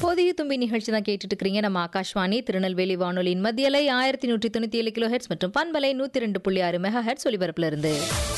புதிய தும்பி நிகழ்ச்சி தான் கேட்டுட்டு இருக்கிறீங்க நம்ம ஆகாஷ்வாணி திருநெல்வேலி வானொலியின் மத்தியலை ஆயிரத்தி நூற்றி தொண்ணூற்றி ஏழு கிலோ ஹெட்ஸ் மற்றும் பண்பலை நூற்றி ரெண்டு புள்ளி ஆறு மெகா ஹெட்ஸ் ஒலிபரப்புல இருந்து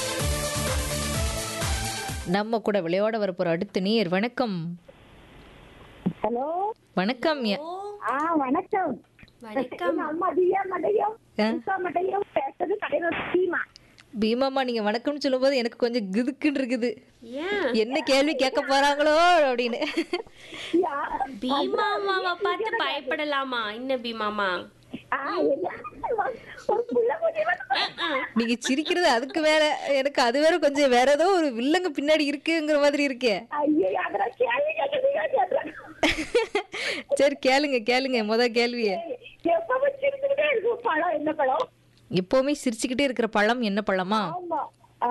நம்ம கூட விளையாட வரப்போற அடுத்த நீர் வணக்கம் ஹலோ வணக்கம் ய- ஆ வணக்கம் வணக்கம் எங்க அம்மா திவ்யா மட்டையும் ஆ? உஷா மட்டையும் பேசுறது கடையில் சீமா பீமாமா நீங்க வணக்கம்னு சொல்லும்போது எனக்கு கொஞ்சம் கிதுக்குன்னு இருக்குது ஏன் என்ன கேள்வி கேட்க போறாங்களோ அப்படின்னு யா, பீமாமாவை பார்த்து பயப்படலாமா என்ன பீமாமா ஆ, என்ன? ஒரு புள்ள குட்டி வந்து- நீங்க சிரிக்கிறது அதுக்கு வேற எனக்கு அது வேற கொஞ்சம் வேற ஏதோ ஒரு வில்லங்க பின்னாடி இருக்குங்கிற மாதிரி இருக்கே ஐயோ, அதெல்லாம் கேள்வி கேட்கறதுக்கா கேட்கறேன். சரி கேளுங்க கேளுங்க முத கேள்விய எப்பவும் சிரிச்சுக்கிட்டே இருக்கும் பழம் என்ன பழம் எப்பவுமே சிரிச்சுக்கிட்டே இருக்கிற பழம் என்ன பழமா ஆமா ஆ,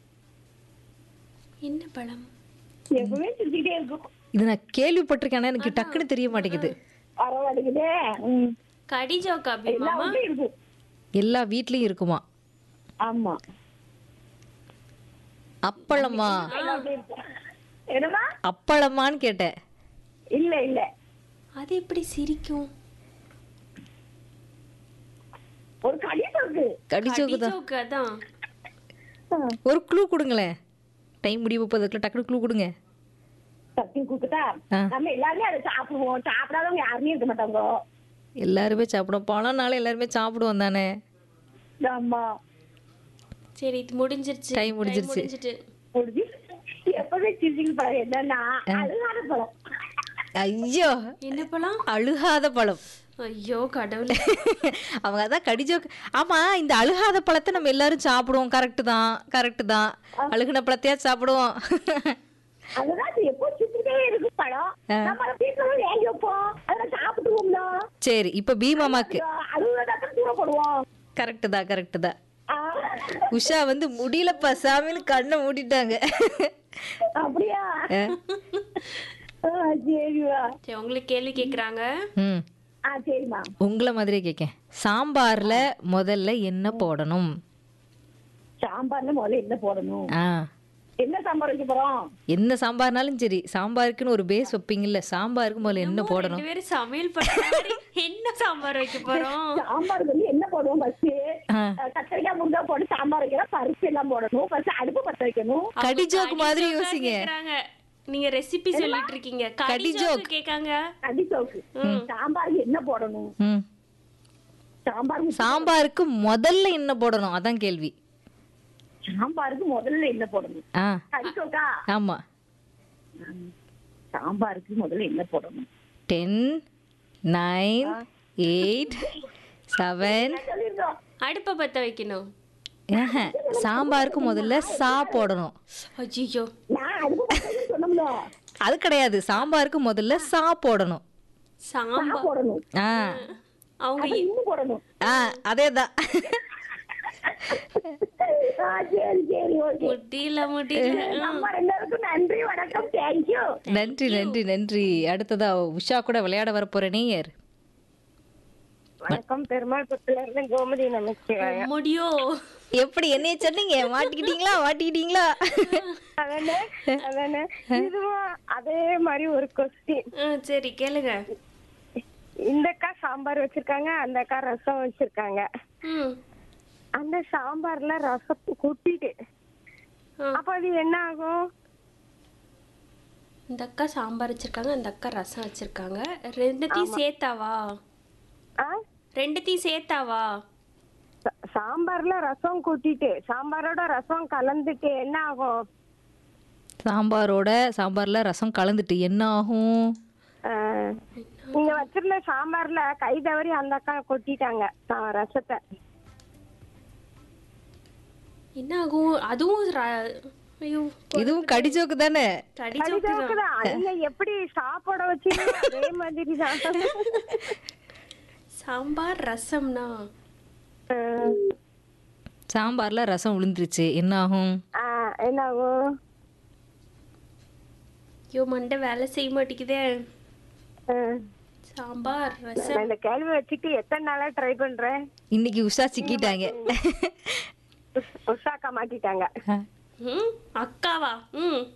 என்ன பழம் எப்பவுமே சிரிச்சுக்கிட்டே இருக்கும் இது நான் கேள்விப்பட்டிருக்கேன் ஆனா எனக்கு டக்குன்னு தெரிய மாட்டேங்குது பரவாயில்லைக்குதே ம். கடி ஜோக்கா எல்லா பீமாமா வீட்லயும் இருக்கும் எல்லா வீட்லயும் இருக்குமா ஆமா அப்பளமா எல்லா வீட்லயும் இருக்கும். என்னம்மா அப்பளமான்னு கேட்டேன் இல்ல இல்ல அது எப்படி சிரிக்கும் ஒரு கடி இருக்கு கடிச்சோக்கு தான் ஜோக்கு அதான் ஒரு க்ளூ கொடுங்களேன் டைம் முடிவு முப்பதுக்குள்ள டக்குனு க்ளூ கொடுங்க சத்தி குடுத்தா ஆ. நம்ம எல்லாருமே அதை சாப்பிடுவோம் சாப்பிடாதவங்க யாருமே இருக்க மாட்டாங்க எல்லாருமே சாப்பிடுவோம் பழம்னால எல்லாருமே சாப்பிடுவோம் தானே ஆமா சரி இது முடிஞ்சிருச்சு Time முடிஞ்சிருச்சு. முடிஞ்சிட்டு முடிஞ்சு எப்பவுமே சிரிச்சிங்க பழம் என்னன்னா அழுகாத பழம் ஐயோ என்ன பழம் அழுகாத பழம் ஐயோ கடவுளே அவங்க அதான் கடிஜோக்கு ஆமா இந்த அழுகாத பழத்தை நம்ம எல்லாரும் சாப்பிடுவோம் கரெக்டு தான் கரெக்டு தான் அழுகுன பழத்தையா சாப்பிடுவோம் அதுதான் அது எப்போ சிரிச்சுட்டே இருக்கும் பழம் நம்ம வீட்டுல வாங்கி வைப்போம் அதை சாப்பிடுவோம்ல சரி இப்ப பீமாமாக்கு அழுகாத தூரம் போடுவோம் கரெக்டு தான் கரெக்டு தான் ஆ, உஷா வந்து முடியலப்பா சாமின்னு கண்ணை மூடிட்டாங்க அப்படியா ஆ, சரிவா சரி உங்களுக்கு கேள்வி கேக்குறாங்க ம் ஆ சரிம்மா உங்களை மாதிரியே கேட்கேன் சாம்பார்ல முதல்ல என்ன போடணும் சாம்பார்ல முதல்ல என்ன போடணும் ஆ என்ன சாம்பார் வைக்க போறோம் என்ன சாம்பார்னாலும் சரி சாம்பாருக்குன்னு ஒரு பேஸ் வைப்பீங்கல்ல சாம்பாருக்கு முதல்ல என்ன போடணும் ரெண்டு பேரும் சமையல் பண்ற மாதிரி என்ன சாம்பார் வைக்க போறோம் சாம்பாருக்கு வந்து என்ன போடுவோம் ஃபர்ஸ்ட் ஆ. கத்திரிக்காய் முருங்கா போட்டு சாம்பார் வைக்கிறோம் பருப்பு எல்லாம் போடணும் ஃபர்ஸ்ட் அடுப்பு பத்த வைக்கணும் அவங்க கடி joke கடி மாதிரி joke ஆ யோசிங்க. கேக்குறாங்க. நீங்க ரெசிபி சொல்லிட்டு இருக்கீங்க கடி கடி joke. ஜோக் கேக்காங்க கடி சோக்கு சாம்பாருக்கு என்ன போடணும் ம் சாம்பாருக்கு சாம்பாருக்கு முதல்ல என்ன போடணும் அதான் கேள்வி சாம்பாருக்கு முதல்ல என்ன போடணும் ஆ கடி சோக்கா ஆமா சாம்பாருக்கு முதல்ல என்ன போடணும் டென் நைன் எயிட் செவன் சொல்லிருந்தோம் அடுப்பை பத்த வைக்கணும் சாம்பாருக்கு முதல்ல சா போடணும் ஐயோ நான் அடுப்பு பத்த வைக்க சொன்னோம்ல அது கிடையாது சாம்பாருக்கு முதல்ல சா போடணும் சாம்பார் நான் போடணும் ஆ அவங்க அப்ப இன்னும் போடணும் ஆ அதே தான் ஆ, சரி சரி ஓகே முடியல முடியல நம்ம ரெண்டு பேருக்கும் நன்றி வணக்கம் தேங்க்யூ நன்றி நன்றி நன்றி அடுத்ததா உஷா கூட விளையாட வரப்போற நேயர் வணக்கம் பெருமாள் புத்துல இருந்து கோமதி நமச்சிவாய முடியோ எப்படி என்னைய சொன்னீங்க மாட்டிக்கிட்டீங்களா மாட்டிக்கிட்டீங்களா அதானே அதானே இதுவும் அதே மாதிரி ஒரு கொஸ்டின் ஆ, சரி கேளுங்க இந்த அக்கா சாம்பார் வச்சிருக்காங்க அந்த அக்கா ரசம் வச்சிருக்காங்க ம் அந்த சாம்பார்ல ரசம் கூட்டிட்டு ஆ. அப்ப அது என்ன ஆகும் இந்த அக்கா சாம்பார் வச்சிருக்காங்க அந்த அக்கா ரசம் வச்சிருக்காங்க ரெண்டுத்தையும் சேர்த்தாவா ஆ? ரெண்டுத்தையும் சேர்த்தாவா சா- சாம்பார்ல ரசம் கூட்டிட்டு சாம்பாரோட ரசம் கலந்துட்டு என்ன ஆகும் சாம்பாரோட சாம்பார்ல ரசம் கலந்துட்டு என்ன ஆகும் ஆ, நீங்க வச்சிருந்த சாம்பார்ல கை தவறி அந்த அக்கா கொட்டிட்டாங்க சா- ரசத்தை என்ன ஆகும் அதுவும் ர- ஐயோ இதுவும் கடிஜோக்கு தானே கடி கடிதவுக்கு தான் நீங்க எப்படி சாப்பாட வச்சீங்க அதே மாதிரி தான் சாம்பார் ரசம்னா ஆ, சாம்பார்ல ரசம் விழுந்துருச்சு என்ன ஆகும் ஆ, என்ன ஆகும் ஐயோ மண்டை வேலை செய்ய மாட்டேங்குதே ஆ, சாம்பார் ரசம் நான் இந்த கேள்வி வச்சுட்டு எத்தனை நாளா ட்ரை பண்றேன் இன்னைக்கு உஷா சிக்கிட்டாங்க உஷாக்கா மாட்டிட்டாங்க ம் அக்காவா ம்